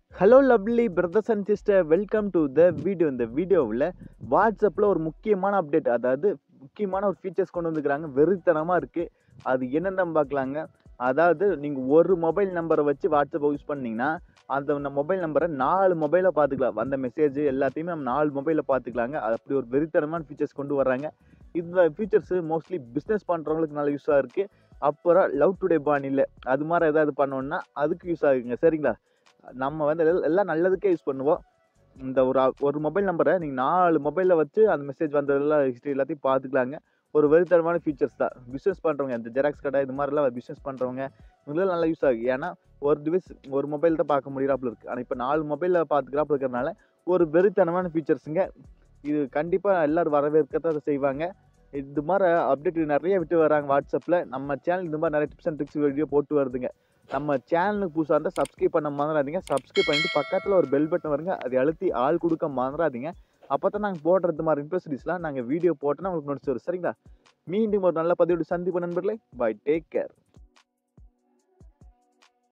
hello lovely brothers and sister welcome to the video இந்த வீடியோவில் வாட்ஸ்அப்பில் ஒரு முக்கியமான அப்டேட் அதாவது முக்கியமான ஒரு ஃபீச்சர்ஸ் கொண்டு வந்துக்கிறாங்க வெறித்தனமாக இருக்குது அது என்னென்னு பார்க்கலாங்க அதாவது நீங்கள் ஒரு மொபைல் நம்பரை வச்சு வாட்ஸ்அப் யூஸ் பண்ணீங்கன்னா அந்த மொபைல் நம்பரை நாலு மொபைலில் பார்த்துக்கலாம் அந்த மெசேஜ் எல்லாத்தையுமே நம்ம நாலு மொபைலில் பார்த்துக்கலாங்க அது அப்படி ஒரு வெறித்தனமான ஃபீச்சர்ஸ் கொண்டு வர்றாங்க இந்த ஃபீச்சர்ஸு மோஸ்ட்லி பிஸ்னஸ் பண்ணுறவங்களுக்கு நல்ல யூஸாக இருக்குது அப்புறம் லவ் டுடே பாணியில் அது மாதிரி ஏதாவது பண்ணோன்னா அதுக்கு யூஸ் ஆகுங்க சரிங்களா நம்ம வந்து எல்லாம் எல்லாம் நல்லதுக்கே யூஸ் பண்ணுவோம் இந்த ஒரு அ- ஒரு மொபைல் நம்பரை நீங்கள் நாலு மொபைலில் வச்சு அந்த மெசேஜ் வந்ததெல்லாம் ஹிஸ்ட்ரி எல்லாத்தையும் பார்த்துக்கலாங்க ஒரு வெறித்தனமான ஃபீச்சர்ஸ் தான் பிஸ்னஸ் பண்ணுறவங்க இந்த ஜெராக்ஸ் கடை இது மாதிரிலாம் பிஸ்னஸ் பண்ணுறவங்க இவங்களாம் நல்லா யூஸ் ஆகுது ஏன்னா ஒரு டிவைஸ் ஒரு மொபைல் தான் பார்க்க முடியறாப்புல இருக்குது ஆனால் இப்போ நாலு மொபைலில் பார்த்துக்கிறாப்புல இருக்கிறனால ஒரு வெறித்தனமான ஃபீச்சர்ஸுங்க இது கண்டிப்பாக எல்லோரும் வரவேற்கத்தான் செய்வாங்க இது மாதிரி அப்டேட் நிறைய விட்டு வராங்க வாட்ஸ்அப்பில் நம்ம சேனல் இந்த மாதிரி நிறைய டிப்ஸ் அண்ட் ட்ரிக்ஸ் வீடியோ போட்டு வருதுங்க நம்ம சேனலுக்கு புதுசாக இருந்தால் சப்ஸ்கிரைப் பண்ண மறந்துடாதீங்க சப்ஸ்கிரைப் பண்ணிட்டு பக்கத்தில் ஒரு பெல் பட்டன் வருங்க அதை அழுத்தி ஆள் கொடுக்க மறந்துடாதீங்க அப்போ தான் நாங்கள் போடுறது மாதிரி இன்ட்ரெஸ்டிஸ்லாம் நாங்கள் வீடியோ போட்டோன்னா உங்களுக்கு நோட்ஸ் வரும் சரிங்களா மீண்டும் ஒரு நல்ல பதிவோடு சந்திப்பு நண்பர்களே பை டேக் கேர்